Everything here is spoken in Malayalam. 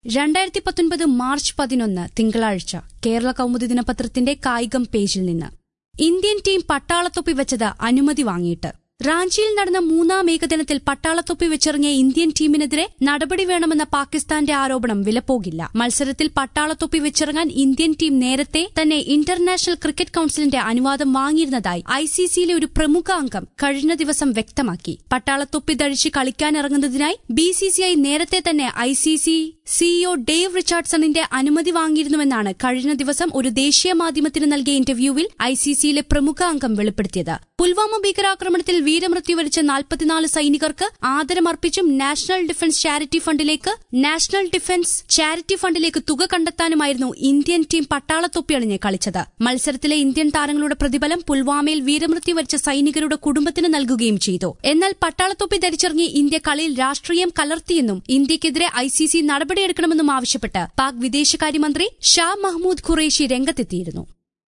രണ്ടായിരത്തി പത്തൊൻപത് മാർച്ച് പതിനൊന്ന് തിങ്കളാഴ്ച കേരള കൗമുദി ദിനപത്രത്തിന്റെ കായികം പേജിൽ നിന്ന് ഇന്ത്യൻ ടീം പട്ടാളത്തൊപ്പി വെച്ചത് അനുമതി വാങ്ങിയിട്ട് റാഞ്ചിയിൽ നടന്ന മൂന്നാം ഏകദിനത്തിൽ പട്ടാളത്തൊപ്പി വെച്ചിറങ്ങിയ ഇന്ത്യൻ ടീമിനെതിരെ നടപടി വേണമെന്ന പാകിസ്ഥാന്റെ ആരോപണം വിലപ്പോകില്ല മത്സരത്തിൽ പട്ടാളത്തൊപ്പി വെച്ചിറങ്ങാൻ ഇന്ത്യൻ ടീം നേരത്തെ തന്നെ ഇന്റർനാഷണൽ ക്രിക്കറ്റ് കൌൺസിലിന്റെ അനുവാദം വാങ്ങിയിരുന്നതായി ഐസിസിയിലെ ഒരു പ്രമുഖ അംഗം കഴിഞ്ഞ ദിവസം വ്യക്തമാക്കി പട്ടാളത്തൊപ്പി ധരിച്ച് കളിക്കാനിറങ്ങുന്നതിനായി ബിസിസിഐ നേരത്തെ തന്നെ ഐസിസി സിഇഒ ഡേവ് റിച്ചാർഡ്സണിന്റെ അനുമതി വാങ്ങിയിരുന്നുവെന്നാണ് കഴിഞ്ഞ ദിവസം ഒരു ദേശീയ മാധ്യമത്തിന് നൽകിയ ഇന്റർവ്യൂവിൽ ഐസിസിയിലെ പ്രമുഖ അംഗം വെളിപ്പെടുത്തിയത് പുൽവാമ ഭീകരാക്രമണത്തിൽ വീരമൃത്യു വരിച്ച നാൽപ്പത്തിനാല് സൈനികർക്ക് ആദരമർപ്പിച്ചും നാഷണൽ ഡിഫൻസ് ചാരിറ്റി ഫണ്ടിലേക്ക് നാഷണൽ ഡിഫൻസ് ചാരിറ്റി ഫണ്ടിലേക്ക് തുക കണ്ടെത്താനുമായിരുന്നു ഇന്ത്യൻ ടീം പട്ടാളത്തൊപ്പി അണിഞ്ഞ് കളിച്ചത് മത്സരത്തിലെ ഇന്ത്യൻ താരങ്ങളുടെ പ്രതിഫലം പുൽവാമയിൽ വീരമൃത്യു വരിച്ച സൈനികരുടെ കുടുംബത്തിന് നൽകുകയും ചെയ്തു എന്നാൽ പട്ടാളത്തൊപ്പി ധരിച്ചിറങ്ങി ഇന്ത്യ കളിയിൽ രാഷ്ട്രീയം കലർത്തിയെന്നും ഇന്ത്യക്കെതിരെ ഐസിസി നടപടിയെടുക്കണമെന്നും ആവശ്യപ്പെട്ട് പാക് വിദേശകാര്യമന്ത്രി ഷാ മഹ്മൂദ് ഖുറേഷി രംഗത്തെത്തിയിരുന്നു